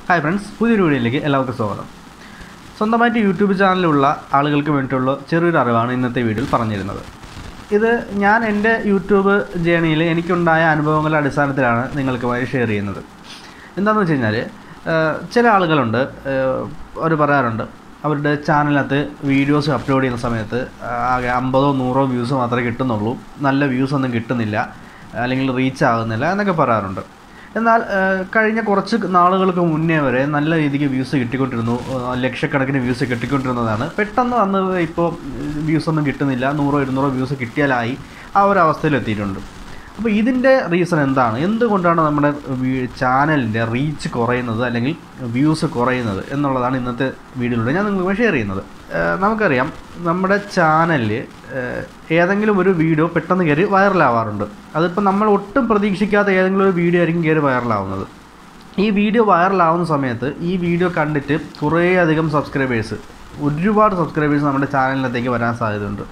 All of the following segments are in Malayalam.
ഹായ് ഫ്രണ്ട്സ് പുതിയൊരു വീഡിയോയിലേക്ക് എല്ലാവർക്കും സ്വാഗതം സ്വന്തമായിട്ട് യൂട്യൂബ് ചാനലുള്ള ആളുകൾക്ക് വേണ്ടിയിട്ടുള്ള ചെറിയൊരു അറിവാണ് ഇന്നത്തെ വീഡിയോയിൽ പറഞ്ഞിരുന്നത് ഇത് ഞാൻ എൻ്റെ യൂട്യൂബ് ജേണിയിൽ എനിക്കുണ്ടായ അനുഭവങ്ങളുടെ അടിസ്ഥാനത്തിലാണ് നിങ്ങൾക്കുമായി ഷെയർ ചെയ്യുന്നത് എന്താണെന്ന് വെച്ച് കഴിഞ്ഞാൽ ചില ആളുകളുണ്ട് അവർ പറയാറുണ്ട് അവരുടെ ചാനലിനകത്ത് വീഡിയോസ് അപ്ലോഡ് ചെയ്യുന്ന സമയത്ത് ആകെ അമ്പതോ നൂറോ വ്യൂസ് മാത്രമേ കിട്ടുന്നുള്ളൂ നല്ല വ്യൂസ് ഒന്നും കിട്ടുന്നില്ല അല്ലെങ്കിൽ റീച്ച് ആകുന്നില്ല എന്നൊക്കെ പറയാറുണ്ട് എന്നാൽ ഏഹ്, കഴിഞ്ഞ കുറച്ച് നാളുകൾക്ക് മുന്നേ വരെ നല്ല രീതിക്ക് വ്യൂസ് കിട്ടിക്കൊണ്ടിരുന്നു ഏഹ്, ലക്ഷക്കണക്കിന് വ്യൂസ് കിട്ടിക്കൊണ്ടിരുന്നതാണ് പെട്ടെന്ന് വന്ന് ഇപ്പോൾ വ്യൂസ് ഒന്നും കിട്ടുന്നില്ല നൂറോ ഇരുന്നൂറോ വ്യൂസ് കിട്ടിയാലായി ആ ഒരു അവസ്ഥയിൽ എത്തിയിട്ടുണ്ട് അപ്പോൾ ഇതിൻ്റെ റീസൺ എന്താണ് എന്തുകൊണ്ടാണ് നമ്മുടെ ചാനലിൻ്റെ റീച്ച് കുറയുന്നത് അല്ലെങ്കിൽ വ്യൂസ് കുറയുന്നത് എന്നുള്ളതാണ് ഇന്നത്തെ വീഡിയോയിലൂടെ ഞാൻ നിങ്ങൾക്ക് ഷെയർ ചെയ്യുന്നത് ഏഹ്, നമുക്കറിയാം നമ്മുടെ ചാനലിൽ ഏതെങ്കിലും ഒരു വീഡിയോ പെട്ടെന്ന് കയറി വൈറലാവാറുണ്ട് അതിപ്പോൾ നമ്മൾ ഒട്ടും പ്രതീക്ഷിക്കാത്ത ഏതെങ്കിലും ഒരു വീഡിയോ ആയിരിക്കും കയറി വൈറലാവുന്നത് ഈ വീഡിയോ വൈറലാവുന്ന സമയത്ത് ഈ വീഡിയോ കണ്ടിട്ട് കുറേയധികം സബ്സ്ക്രൈബേഴ്സ് ഒരുപാട് സബ്സ്ക്രൈബേഴ്സ് നമ്മുടെ ചാനലിനകത്തേക്ക് വരാൻ സാധ്യതയുണ്ട്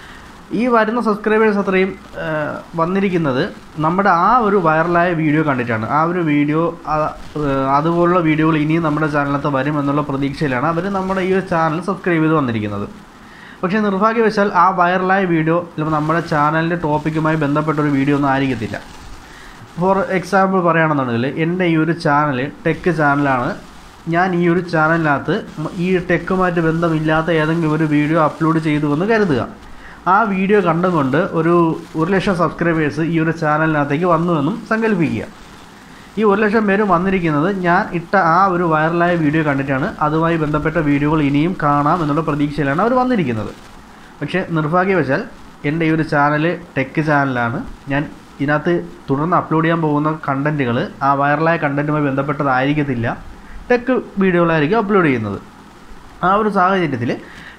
ഈ വരുന്ന സബ്സ്ക്രൈബേഴ്സ് അത്രയും ആ, വന്നിരിക്കുന്നത് നമ്മുടെ ആ ഒരു വൈറലായ വീഡിയോ കണ്ടിട്ടാണ് ആ ഒരു വീഡിയോ ആ- അതുപോലുള്ള വീഡിയോകൾ ഇനിയും നമ്മുടെ ചാനലിനകത്ത് വരും എന്നുള്ള പ്രതീക്ഷയിലാണ് അവർ നമ്മുടെ ഈ ഒരു ചാനൽ സബ്സ്ക്രൈബ് ചെയ്ത് വന്നിരിക്കുന്നത് പക്ഷേ നിർഭാഗ്യവശാൽ ആ വൈറലായ വീഡിയോ ചിലപ്പോൾ നമ്മുടെ ചാനലിൻ്റെ ടോപ്പിക്കുമായി ബന്ധപ്പെട്ട ഒരു വീഡിയോ ഒന്നും ആയിരിക്കത്തില്ല ഫോർ എക്സാമ്പിൾ പറയുകയാണെന്നുണ്ടെങ്കിൽ എൻ്റെ ഈ ഒരു ചാനൽ ടെക് ചാനലാണ് ഞാൻ ഈ ഒരു ചാനലിനകത്ത് മ- ഈ ടെക്കുമായിട്ട് ബന്ധമില്ലാത്ത ഏതെങ്കിലും ഒരു വീഡിയോ അപ്ലോഡ് ചെയ്തു എന്ന് കരുതുക ആ വീഡിയോ കണ്ടുകൊണ്ട് ഒരു ഒരു ലക്ഷം സബ്സ്ക്രൈബേഴ്സ് ഈ ഒരു ചാനലിനകത്തേക്ക് വന്നുവെന്നും സങ്കല്പിക്കുക ഈ ഒരു ലക്ഷം പേര് വന്നിരിക്കുന്നത് ഞാൻ ഇട്ട ആ ഒരു വൈറലായ വീഡിയോ കണ്ടിട്ടാണ് അതുമായി ബന്ധപ്പെട്ട വീഡിയോകൾ ഇനിയും കാണാം എന്നുള്ള പ്രതീക്ഷയിലാണ് അവർ വന്നിരിക്കുന്നത് പക്ഷേ നിർഭാഗ്യവശാൽ എൻ്റെ ഈ ഒരു ചാനൽ ടെക് ചാനലാണ് ഞാൻ ഇതിനകത്ത് തുടർന്ന് അപ്ലോഡ് ചെയ്യാൻ പോകുന്ന കണ്ടൻറ്റുകൾ ആ വൈറലായ കണ്ടൻറ്റുമായി ബന്ധപ്പെട്ടതായിരിക്കത്തില്ല ടെക് വീഡിയോകളായിരിക്കും അപ്ലോഡ് ചെയ്യുന്നത് ആ ഒരു സാഹചര്യത്തിൽ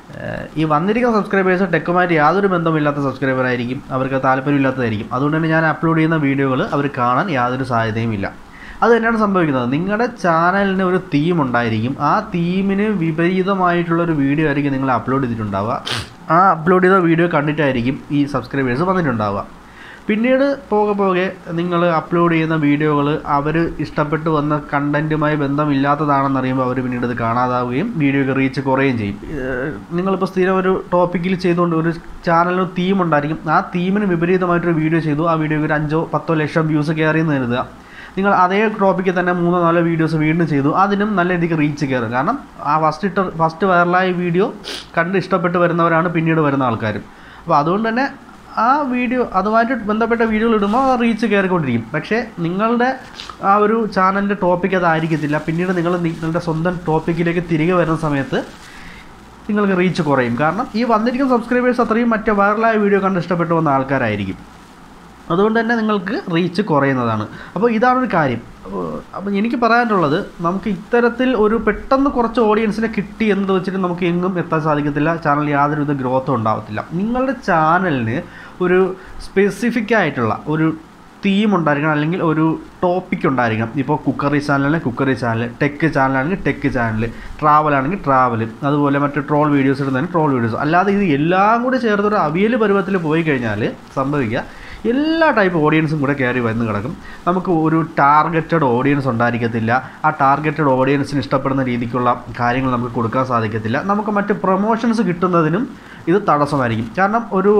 ഈ വന്നിരിക്കുന്ന സബ്സ്ക്രൈബേഴ്സ് ടെക്കുമായിട്ട് യാതൊരു ബന്ധമില്ലാത്ത സബ്സ്ക്രൈബർ ആയിരിക്കും അവർക്ക് താല്പര്യമില്ലാത്തതായിരിക്കും അതുകൊണ്ട് തന്നെ ഞാൻ അപ്ലോഡ് ചെയ്യുന്ന വീഡിയോകൾ അവർ കാണാൻ യാതൊരു സാധ്യതയും ഇല്ല അത് തന്നെയാണ് സംഭവിക്കുന്നത് നിങ്ങളുടെ ചാനലിന് ഒരു തീം ഉണ്ടായിരിക്കും ആ തീമിന് വിപരീതമായിട്ടുള്ള ഒരു വീഡിയോ ആയിരിക്കും നിങ്ങൾ അപ്ലോഡ് ചെയ്തിട്ടുണ്ടാവുക ആ അപ്ലോഡ് ചെയ്ത വീഡിയോ കണ്ടിട്ടായിരിക്കും ഈ സബ്സ്ക്രൈബേഴ്സ് വന്നിട്ടുണ്ടാവുക പിന്നീട് പോകെ പോകെ നിങ്ങൾ അപ്ലോഡ് ചെയ്യുന്ന വീഡിയോകൾ അവർ ഇഷ്ടപ്പെട്ട് വന്ന കണ്ടൻറ്റുമായി ബന്ധമില്ലാത്തതാണെന്ന് അറിയുമ്പോൾ അവർ പിന്നീട് ഇത് കാണാതാവുകയും വീഡിയോയ്ക്ക് റീച്ച് കുറയുകയും ചെയ്യും ഏഹ് നിങ്ങളിപ്പോൾ സ്ഥിരം ഒരു ടോപ്പിക്കിൽ ചെയ്തുകൊണ്ട് ഒരു ചാനലിന് തീം ഉണ്ടായിരിക്കും ആ തീമിന് വിപരീതമായിട്ടൊരു വീഡിയോ ചെയ്തു ആ വീഡിയോയ്ക്ക് ഒരു അഞ്ചോ പത്തോ ലക്ഷം വ്യൂസ് കയറിയെന്ന് കരുതുക നിങ്ങൾ അതേ ടോപ്പിക്കിൽ തന്നെ മൂന്നോ നാലോ വീഡിയോസ് വീണ്ടും ചെയ്തു അതിനും നല്ല രീതിക്ക് റീച്ച് കയറും കാരണം ആ ഫസ്റ്റ് ഇട്ട ഫസ്റ്റ് വൈറലായ വീഡിയോ കണ്ട് ഇഷ്ടപ്പെട്ട് വരുന്നവരാണ് പിന്നീട് വരുന്ന ആൾക്കാരും അപ്പോൾ അതുകൊണ്ട് തന്നെ ആ വീഡിയോ അതുമായിട്ട് ബന്ധപ്പെട്ട വീഡിയോകൾ ഇടുമ്പോൾ ആ റീച്ച് കയറിക്കൊണ്ടിരിക്കും പക്ഷേ നിങ്ങളുടെ ആ ഒരു ചാനലിൻ്റെ ടോപ്പിക് അതായിരിക്കത്തില്ല പിന്നീട് നിങ്ങൾ നിങ്ങളുടെ സ്വന്തം ടോപ്പിക്കിലേക്ക് തിരികെ വരുന്ന സമയത്ത് നിങ്ങൾക്ക് റീച്ച് കുറയും കാരണം ഈ വന്നിരിക്കുന്ന സബ്സ്ക്രൈബേഴ്സ് അത്രയും മറ്റേ വൈറലായ വീഡിയോ കണ്ട് ഇഷ്ടപ്പെട്ടു വന്ന ആൾക്കാരായിരിക്കും അതുകൊണ്ട് തന്നെ നിങ്ങൾക്ക് റീച്ച് കുറയുന്നതാണ് അപ്പോൾ ഇതാണൊരു കാര്യം അപ്പോൾ എനിക്ക് പറയാനുള്ളത് നമുക്ക് ഇത്തരത്തിൽ ഒരു പെട്ടെന്ന് കുറച്ച് ഓഡിയൻസിനെ കിട്ടി എന്ന് വെച്ചിട്ട് നമുക്ക് എങ്ങും എത്താൻ സാധിക്കത്തില്ല ചാനൽ യാതൊരുവിധ ഗ്രോത്തും ഉണ്ടാവത്തില്ല നിങ്ങളുടെ ചാനലിന് ഒരു സ്പെസിഫിക് ആയിട്ടുള്ള ഒരു തീം ഉണ്ടായിരിക്കണം അല്ലെങ്കിൽ ഒരു ടോപ്പിക് ഉണ്ടായിരിക്കണം ഇപ്പോൾ കുക്കറി ചാനലാണെങ്കിൽ കുക്കറി ചാനൽ ടെക്ക് ചാനലാണെങ്കിൽ ടെക്ക് ചാനൽ ട്രാവൽ ആണെങ്കിൽ ട്രാവൽ അതുപോലെ മറ്റ് ട്രോൾ വീഡിയോസ് ഇടുന്നതിന് ട്രോൾ വീഡിയോസ് അല്ലാതെ ഇത് എല്ലാം കൂടി ചേർത്ത് ഒരു അവിയൽ പരുവത്തിൽ പോയി കഴിഞ്ഞാൽ സംഭവിക്കുക എല്ലാ ടൈപ്പ് ഓഡിയൻസും കൂടെ കയറി വന്ന് കിടക്കും നമുക്ക് ഒരു ടാർഗറ്റഡ് ഓഡിയൻസ് ഉണ്ടായിരിക്കത്തില്ല ആ ടാർഗറ്റഡ് ഓഡിയൻസിന് ഇഷ്ടപ്പെടുന്ന രീതിക്കുള്ള കാര്യങ്ങൾ നമുക്ക് കൊടുക്കാൻ സാധിക്കത്തില്ല നമുക്ക് മറ്റ് പ്രൊമോഷൻസ് കിട്ടുന്നതിനും ഇത് തടസ്സമായിരിക്കും കാരണം ഒരു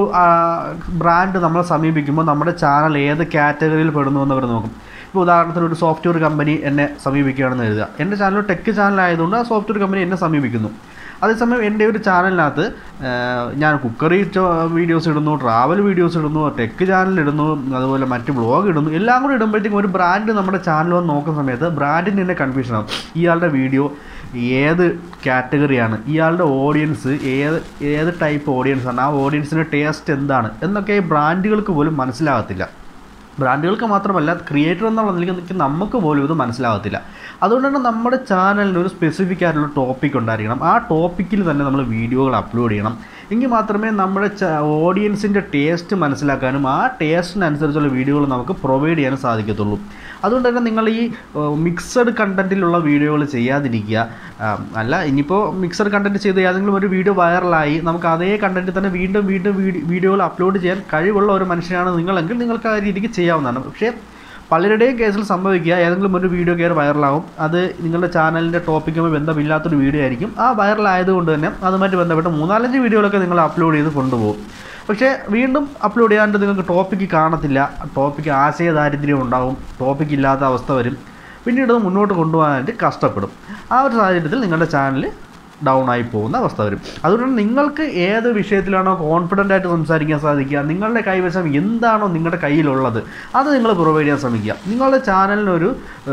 ബ്രാൻഡ് നമ്മളെ സമീപിക്കുമ്പോൾ നമ്മുടെ ചാനൽ ഏത് കാറ്റഗറിയിൽ പെടുന്നു എന്ന് അവർ നോക്കും ഇപ്പോൾ ഉദാഹരണത്തിന് ഒരു സോഫ്റ്റ്വെയർ കമ്പനി എന്നെ സമീപിക്കുകയാണെന്ന് എഴുതുക എൻ്റെ ചാനൽ ടെക് ചാനൽ ആയതുകൊണ്ട് ആ സോഫ്റ്റ്വെയർ കമ്പനി എന്നെ സമീപിക്കുന്നു അതേസമയം എൻ്റെ ഒരു ചാനലിനകത്ത് ഏഹ്, ഞാൻ കുക്കറി വീഡിയോസ് ഇടുന്നു ട്രാവൽ വീഡിയോസ് ഇടുന്നു ടെക് ചാനൽ ഇടുന്നു അതുപോലെ മറ്റ് വ്ളോഗ് ഇടുന്നു എല്ലാം കൂടി ഇടുമ്പോഴത്തേക്കും ഒരു ബ്രാൻഡ് നമ്മുടെ ചാനൽ വന്ന് നോക്കുന്ന സമയത്ത് ബ്രാൻഡിന് തന്നെ കൺഫ്യൂഷൻ ആവും ഇയാളുടെ വീഡിയോ ഏത് കാറ്റഗറിയാണ് ഇയാളുടെ ഓഡിയൻസ് ഏത് ഏത് ടൈപ്പ് ഓഡിയൻസ് ആണ് ആ ഓഡിയൻസിൻ്റെ ടേസ്റ്റ് എന്താണ് എന്നൊക്കെ ഈ ബ്രാൻഡുകൾക്ക് പോലും മനസ്സിലാകത്തില്ല ബ്രാൻഡുകൾക്ക് മാത്രമല്ല ക്രിയേറ്റർ എന്നുള്ള നിലയ്ക്ക് നമുക്ക് പോലും ഇത് മനസ്സിലാകത്തില്ല അതുകൊണ്ട് തന്നെ നമ്മുടെ ചാനലിന് ഒരു സ്പെസിഫിക് ആയിട്ടുള്ള ടോപ്പിക് ഉണ്ടായിരിക്കണം ആ ടോപ്പിക്കിൽ തന്നെ നമ്മൾ വീഡിയോകൾ അപ്ലോഡ് ചെയ്യണം എങ്കിൽ മാത്രമേ നമ്മുടെ ഓഡിയൻസിൻ്റെ ടേസ്റ്റ് മനസ്സിലാക്കാനും ആ ടേസ്റ്റിനനുസരിച്ചുള്ള വീഡിയോകൾ നമുക്ക് പ്രൊവൈഡ് ചെയ്യാനും സാധിക്കത്തുള്ളൂ അതുകൊണ്ട് തന്നെ നിങ്ങൾ ഈ മിക്സഡ് കണ്ടൻറ്റിലുള്ള വീഡിയോകൾ ചെയ്യാതിരിക്കുക ആ, അല്ല ഇനിയിപ്പോൾ മിക്സഡ് കണ്ടൻറ്റ് ചെയ്ത് ഏതെങ്കിലും ഒരു വീഡിയോ വൈറലായി നമുക്ക് അതേ കണ്ടൻറ്റ് തന്നെ വീണ്ടും വീണ്ടും വീഡിയോകൾ അപ്ലോഡ് ചെയ്യാൻ കഴിവുള്ള ഒരു മനുഷ്യനാണ് നിങ്ങളെങ്കിൽ നിങ്ങൾക്ക് ആ രീതിക്ക് ചെയ്യാവുന്നതാണ് പക്ഷേ പലരുടെയും കേസിൽ സംഭവിക്കുക ഏതെങ്കിലും ഒരു വീഡിയോ കയറി വൈറലാകും അത് നിങ്ങളുടെ ചാനലിൻ്റെ ടോപ്പിക്കുമായി ബന്ധമില്ലാത്തൊരു വീഡിയോ ആയിരിക്കും ആ വൈറലായതുകൊണ്ട് തന്നെ അതുമായിട്ട് ബന്ധപ്പെട്ട് മൂന്നാലഞ്ച് വീഡിയോകളൊക്കെ നിങ്ങൾ അപ്ലോഡ് ചെയ്ത് കൊണ്ടുപോകും പക്ഷേ വീണ്ടും അപ്ലോഡ് ചെയ്യാണ്ട് നിങ്ങൾക്ക് ടോപ്പിക്ക് കാണത്തില്ല ടോപ്പിക്ക് ആശയ ദാരിദ്ര്യം ഉണ്ടാവും ടോപ്പിക്ക് ഇല്ലാത്ത അവസ്ഥ വരും പിന്നീട് അത് മുന്നോട്ട് കൊണ്ടുപോകാനായിട്ട് കഷ്ടപ്പെടും ആ ഒരു സാഹചര്യത്തിൽ നിങ്ങളുടെ ചാനൽ ഡൗൺ ആയി പോകുന്ന അവസ്ഥ വരും അതുകൊണ്ട് നിങ്ങൾക്ക് ഏത് വിഷയത്തിലാണോ കോൺഫിഡൻ്റ് ആയിട്ട് സംസാരിക്കാൻ സാധിക്കുക നിങ്ങളുടെ കൈവശം എന്താണോ നിങ്ങളുടെ കയ്യിലുള്ളത് അത് നിങ്ങൾ പ്രൊവൈഡ് ചെയ്യാൻ ശ്രമിക്കുക നിങ്ങളുടെ ചാനലിനൊരു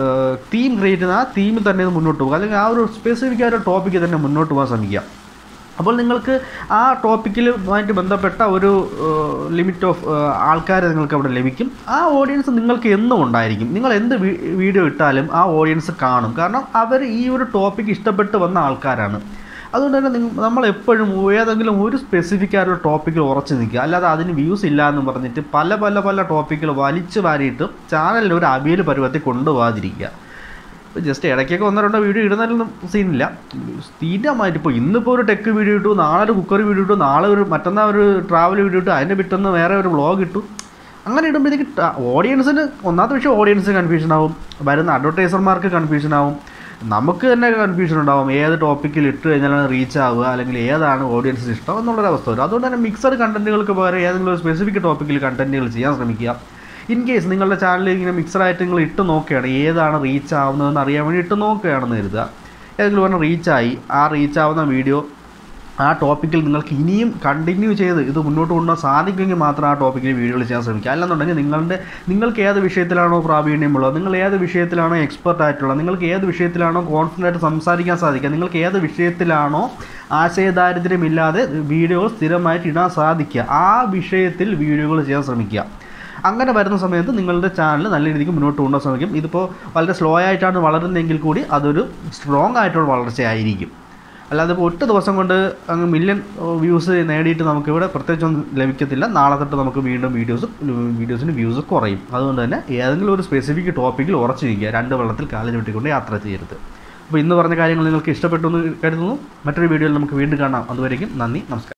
തീം ക്രിയേറ്റ് ചെയ്യുന്ന ആ തീമിൽ തന്നെ ഇത് മുന്നോട്ട് പോകുക അല്ലെങ്കിൽ ആ ഒരു സ്പെസിഫിക് ആയ ഒരു ടോപ്പിക്ക് തന്നെ മുന്നോട്ട് പോകാൻ ശ്രമിക്കുക അപ്പോൾ നിങ്ങൾക്ക് ആ ടോപ്പിക്കിലുമായിട്ട് ബന്ധപ്പെട്ട ഒരു ലിമിറ്റ് ഓഫ് ആൾക്കാരെ നിങ്ങൾക്ക് അവിടെ ലഭിക്കും ആ ഓഡിയൻസ് നിങ്ങൾക്ക് എന്നും ഉണ്ടായിരിക്കും നിങ്ങൾ എന്ത് വീഡിയോ ഇട്ടാലും ആ ഓഡിയൻസ് കാണും കാരണം അവർ ഈ ഒരു ടോപ്പിക്ക് ഇഷ്ടപ്പെട്ട് വന്ന ആൾക്കാരാണ് അതുകൊണ്ട് തന്നെ നിങ്ങൾ നമ്മൾ എപ്പോഴും ഏതെങ്കിലും ഒരു സ്പെസിഫിക് ആയിട്ടുള്ള ടോപ്പിക്കിൽ ഉറച്ചു നിൽക്കുക അല്ലാതെ അതിന് വ്യൂസ് ഇല്ല എന്ന് പറഞ്ഞിട്ട് പല പല പല ടോപ്പിക്കുകൾ വലിച്ചു വാരിയിട്ട് ചാനലിൽ ഒരു അവിയൽ പരുവത്തിൽ കൊണ്ടുപോകാതിരിക്കുക ജസ്റ്റ് ഇടയ്ക്കൊക്കെ ഒന്നോ രണ്ടോ വീഡിയോ ഇടുന്നതിലൊന്നും സീനില്ല സ്ഥിരമായിട്ട് ഇപ്പോൾ ഇന്നിപ്പോൾ ഒരു ടെക്ക് വീഡിയോ ഇട്ടു നാളെ ഒരു കുക്കർ വീഡിയോ ഇട്ടു നാളെ ഒരു മറ്റന്നാൾ ഒരു ട്രാവൽ വീഡിയോ ഇട്ടു അതിൻ്റെ പിറ്റന്ന് വേറെ ഒരു വ്ളോഗ് ഇട്ടു അങ്ങനെ ഇടുമ്പോഴത്തേക്ക് ഓഡിയൻസിന് ഒന്നാമത്തെ വിഷയം ഓഡിയൻസിന് കൺഫ്യൂഷൻ ആവും വരുന്ന അഡ്വർടൈസർമാർക്ക് കൺഫ്യൂഷൻ ആവും നമുക്ക് തന്നെ കൺഫ്യൂഷൻ ഉണ്ടാവും ഏത് ടോപ്പിക്കിൽ ഇട്ട് കഴിഞ്ഞാലാണ് റീച്ച് ആവുക അല്ലെങ്കിൽ ഏതാണ് ഓഡിയൻസിന് ഇഷ്ടം എന്നുള്ളൊരു അവസ്ഥ വരും അതുകൊണ്ട് തന്നെ മിക്സഡ് കണ്ടന്റുകൾക്ക് പകരം ഏതെങ്കിലും ഒരു സ്പെസിഫിക് ടോപ്പിക്കിൽ കണ്ടന്റുകൾ ചെയ്യാൻ ശ്രമിക്കുക ഇൻ കേസ് നിങ്ങളുടെ ചാനലിൽ ഇങ്ങനെ മിക്സഡായിട്ട് നിങ്ങൾ ഇട്ട് നോക്കുകയാണ് ഏതാണ് റീച്ച് ആവുന്നതെന്ന് അറിയാൻ വേണ്ടി ഇട്ട് നോക്കുകയാണെന്ന് കരുതുക ഏതെങ്കിലും പറഞ്ഞാൽ റീച്ചായി ആ റീച്ച് ആവുന്ന വീഡിയോ ആ ടോപ്പിക്കിൽ നിങ്ങൾക്ക് ഇനിയും കണ്ടിന്യൂ ചെയ്ത് ഇത് മുന്നോട്ട് കൊണ്ടുപോകാൻ സാധിക്കുമെങ്കിൽ മാത്രം ആ ടോപ്പിക്കിൽ വീഡിയോകൾ ചെയ്യാൻ ശ്രമിക്കുക അല്ലെന്നുണ്ടെങ്കിൽ നിങ്ങളുടെ നിങ്ങൾക്ക് ഏത് വിഷയത്തിലാണോ പ്രാവീണ്യമുള്ളത് നിങ്ങൾ ഏത് വിഷയത്തിലാണോ എക്സ്പെർട്ട് ആയിട്ടുള്ളത് നിങ്ങൾക്ക് ഏത് വിഷയത്തിലാണോ കോൺഫിഡൻ്റ് ആയിട്ട് സംസാരിക്കാൻ സാധിക്കുക നിങ്ങൾക്ക് ഏത് വിഷയത്തിലാണോ ആശയദാരിദ്ര്യമില്ലാതെ വീഡിയോകൾ സ്ഥിരമായിട്ട് ഇടാൻ സാധിക്കുക ആ വിഷയത്തിൽ വീഡിയോകൾ ചെയ്യാൻ ശ്രമിക്കുക അങ്ങനെ വരുന്ന സമയത്ത് നിങ്ങളുടെ ചാനൽ നല്ല രീതിക്ക് മുന്നോട്ട് കൊണ്ടുപോകാൻ ശ്രമിക്കും ഇതിപ്പോൾ വളരെ സ്ലോ ആയിട്ടാണ് വളരുന്നതെങ്കിൽ കൂടി അതൊരു സ്ട്രോങ് ആയിട്ടുള്ള വളർച്ചയായിരിക്കും അല്ലാതെ ഇപ്പോൾ ഒറ്റ ദിവസം കൊണ്ട് അങ്ങ് മില്യൺ വ്യൂസ് നേടിയിട്ട് നമുക്ക് ഇവിടെ പ്രത്യേകിച്ചൊന്നും ലഭിക്കത്തില്ല നാളെ തൊട്ട് നമുക്ക് വീണ്ടും വീഡിയോസ് വീഡിയോസിന് വ്യൂസ് കുറയും അതുകൊണ്ട് തന്നെ ഏതെങ്കിലും ഒരു സ്പെസിഫിക് ടോപ്പിക്കിൽ ഉറച്ചിരിക്കുക രണ്ട് വെള്ളത്തിൽ കാലിൽ വിട്ടിക്കൊണ്ട് യാത്ര ചെയ്യരുത് അപ്പോൾ ഇന്ന് പറഞ്ഞ കാര്യങ്ങൾ നിങ്ങൾക്ക് ഇഷ്ടപ്പെട്ടു എന്ന് കരുതുന്നു മറ്റൊരു വീഡിയോയിൽ നമുക്ക് വീണ്ടും കാണാം അതുവരേക്കും നന്ദി നമസ്കാരം